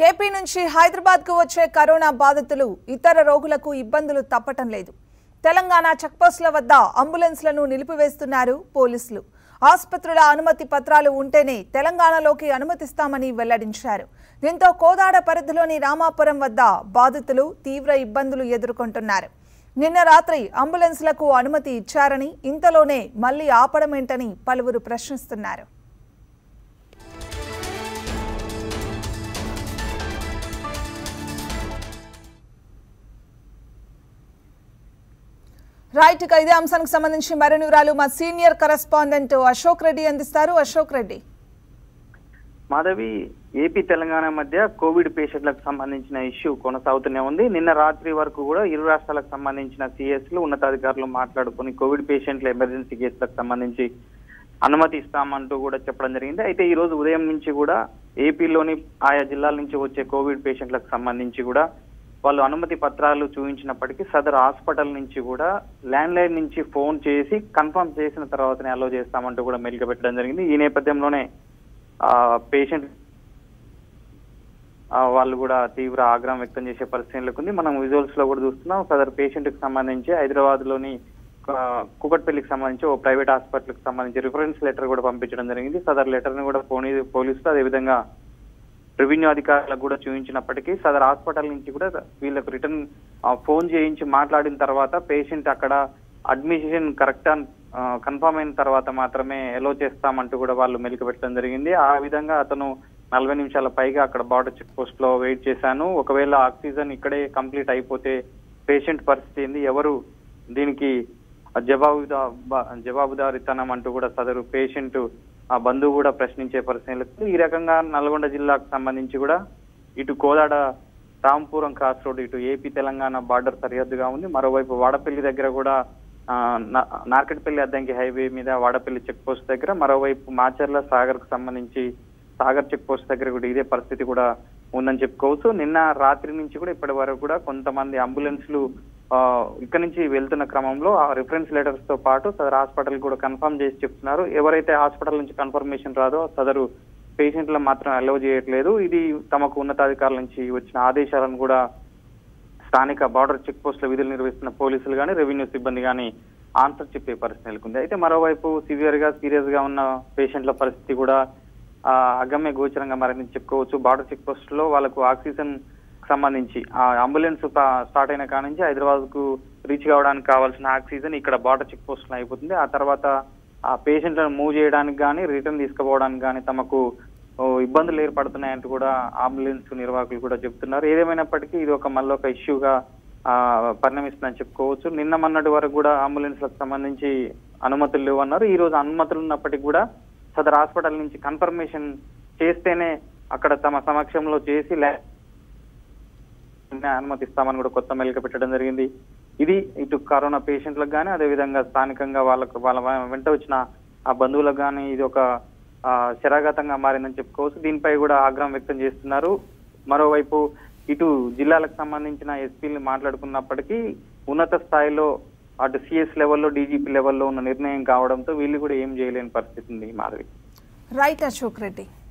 AP నుంచి హైదరాబాద్కు వచ్చే కరోనా బాధితులు ఇతర రోగులకు ఇబ్బందులు తప్పటం లేదు తెలంగాణ చెక్పోస్టుల వద్ద అంబులెన్స్లను నిలిపివేస్తున్నారు పోలీసులు ఆసుపత్రుల అనుమతి పత్రాలు ఉంటేనే తెలంగాణలోకి అనుమతిస్తామని వెల్లడించారు దీంతో కోదాడ పరిధిలోని రామాపురం వద్ద బాధితులు తీవ్ర ఇబ్బందులు ఎదుర్కొంటున్నారు నిన్న రాత్రి అంబులెన్స్లకు అనుమతి ఇచ్చారని ఇంతలోనే మళ్లీ ఆపడమేంటని పలువురు ప్రశ్నిస్తున్నారు రైట్ ఇక ఇదే అంశానికి సంబంధించి మరిన్ని వివరాలు మా సీనియర్ కరెస్పాండెంట్ అశోక్ రెడ్డి అందిస్తారు అశోక్ రెడ్డి మాధవి ఏపీ తెలంగాణ మధ్య కోవిడ్ పేషెంట్లకు సంబంధించిన ఇష్యూ కొనసాగుతూనే ఉంది నిన్న రాత్రి వరకు కూడా ఇరు రాష్ట్రాలకు సంబంధించిన సిఎస్లు ఉన్నతాధికారులు మాట్లాడుకుని కోవిడ్ పేషెంట్ల ఎమర్జెన్సీ కేసులకు సంబంధించి అనుమతి ఇస్తామంటూ కూడా చెప్పడం జరిగింది అయితే ఈ రోజు ఉదయం నుంచి కూడా ఏపీలోని ఆయా జిల్లాల నుంచి వచ్చే కోవిడ్ పేషెంట్లకు సంబంధించి కూడా వాళ్ళు అనుమతి పత్రాలు చూపించినప్పటికీ సదరు హాస్పిటల్ నుంచి కూడా ల్యాండ్ లైన్ నుంచి ఫోన్ చేసి కన్ఫర్మ్ చేసిన తర్వాతనే అలో చేస్తామంటూ కూడా మెలిక పెట్టడం జరిగింది ఈ నేపథ్యంలోనే పేషెంట్ వాళ్ళు కూడా తీవ్ర ఆగ్రహం వ్యక్తం చేసే పరిస్థితులకు ఉంది మనం విజువల్స్ లో కూడా చూస్తున్నాం సదరు పేషెంట్ కి సంబంధించి హైదరాబాద్ లోని కుకట్పల్లికి సంబంధించి ఓ ప్రైవేట్ హాస్పిటల్ కి సంబంధించి రిఫరెన్స్ లెటర్ కూడా పంపించడం జరిగింది సదరు లెటర్ ని కూడా పోనీ పోలీసులు అదేవిధంగా రెవెన్యూ అధికారులకు కూడా చూపించినప్పటికీ సదర్ హాస్పిటల్ నుంచి కూడా వీళ్ళకు రిటర్న్ ఫోన్ చేయించి మాట్లాడిన తర్వాత పేషెంట్ అక్కడ అడ్మిషన్ కరెక్ట్ కన్ఫర్మ్ అయిన తర్వాత మాత్రమే ఎలో చేస్తామంటూ కూడా వాళ్ళు మెలిక పెట్టడం జరిగింది ఆ విధంగా అతను నలభై నిమిషాల పైగా అక్కడ బార్డర్ చెక్ పోస్ట్ లో వెయిట్ చేశాను ఒకవేళ ఆక్సిజన్ ఇక్కడే కంప్లీట్ అయిపోతే పేషెంట్ పరిస్థితి ఏంది ఎవరు దీనికి జవాబుదా జవాబుదారితనం అంటూ కూడా సదరు పేషెంట్ ఆ బంధువు కూడా ప్రశ్నించే పరిస్థితులు ఈ రకంగా నల్గొండ జిల్లాకు సంబంధించి కూడా ఇటు కోదాడ రాంపురం క్రాస్ రోడ్ ఇటు ఏపీ తెలంగాణ బార్డర్ సరిహద్దుగా ఉంది మరోవైపు వాడపల్లి దగ్గర కూడా నార్కెట్పల్లి అద్దంకి హైవే మీద వాడపల్లి చెక్ పోస్ట్ దగ్గర మరోవైపు మాచర్ల సాగర్ కు సంబంధించి సాగర్ చెక్ పోస్ట్ దగ్గర కూడా ఇదే పరిస్థితి కూడా ఉందని చెప్పుకోవచ్చు నిన్న రాత్రి నుంచి కూడా ఇప్పటి వరకు కూడా కొంతమంది అంబులెన్స్లు ఇక్కడ నుంచి వెళ్తున్న క్రమంలో ఆ రిఫరెన్స్ లెటర్స్ తో పాటు సదరు హాస్పిటల్ కూడా కన్ఫర్మ్ చేసి చెప్తున్నారు ఎవరైతే హాస్పిటల్ నుంచి కన్ఫర్మేషన్ రాదో సదరు పేషెంట్లను మాత్రం అలౌ చేయట్లేదు ఇది తమకు ఉన్నతాధికారుల నుంచి వచ్చిన ఆదేశాలను కూడా స్థానిక బార్డర్ చెక్ పోస్ట్ లో విధులు నిర్వహిస్తున్న పోలీసులు కానీ రెవెన్యూ సిబ్బంది కానీ ఆన్సర్ చెప్పే పరిస్థితి నెలకొంది అయితే మరోవైపు సివియర్ గా సీరియస్ గా ఉన్న పేషెంట్ల పరిస్థితి కూడా అగమ్య గోచరంగా మరని చెప్పుకోవచ్చు బార్డర్ చెక్ పోస్ట్ లో వాళ్ళకు ఆక్సిజన్ సంబంధించి ఆ అంబులెన్స్ స్టార్ట్ అయిన కాడ నుంచి హైదరాబాద్ కు రీచ్ కావడానికి కావాల్సిన ఆక్సిజన్ ఇక్కడ బార్డర్ చెక్ పోస్ట్ లో అయిపోతుంది ఆ తర్వాత ఆ పేషెంట్లను మూవ్ చేయడానికి కానీ రిటర్న్ తీసుకుపోవడానికి కానీ తమకు ఇబ్బందులు ఏర్పడుతున్నాయంటూ కూడా అంబులెన్స్ నిర్వాహకులు కూడా చెప్తున్నారు ఏదేమైనప్పటికీ ఇది ఒక మళ్ళీ ఒక ఇష్యూగా పరిణమిస్తుందని చెప్పుకోవచ్చు నిన్న మొన్నటి వరకు కూడా అంబులెన్స్లకు సంబంధించి అనుమతులు లేవన్నారు ఈ రోజు అనుమతులు ఉన్నప్పటికీ కూడా సదర్ హాస్పిటల్ నుంచి కన్ఫర్మేషన్ చేస్తేనే అక్కడ తమ సమక్షంలో చేసి అనుమతిస్తామని కూడా కొత్త మెలిక పెట్టడం జరిగింది ఇది ఇటు కరోనా పేషెంట్లకు కానీ అదేవిధంగా స్థానికంగా వాళ్ళకు వాళ్ళ వెంట వచ్చిన ఆ బంధువులకు కానీ ఇది ఒక శరాఘాతంగా మారిందని చెప్పుకోవచ్చు దీనిపై కూడా ఆగ్రహం వ్యక్తం చేస్తున్నారు మరోవైపు ఇటు జిల్లాలకు సంబంధించిన ఎస్పీలు మాట్లాడుకున్నప్పటికీ ఉన్నత స్థాయిలో అటు సిఎస్ లెవెల్లో డీజీపీ లెవెల్లో ఉన్న నిర్ణయం కావడంతో వీళ్ళు కూడా ఏం చేయలేని పరిస్థితి ఉంది మాధవి రైట్ అశోక్ రెడ్డి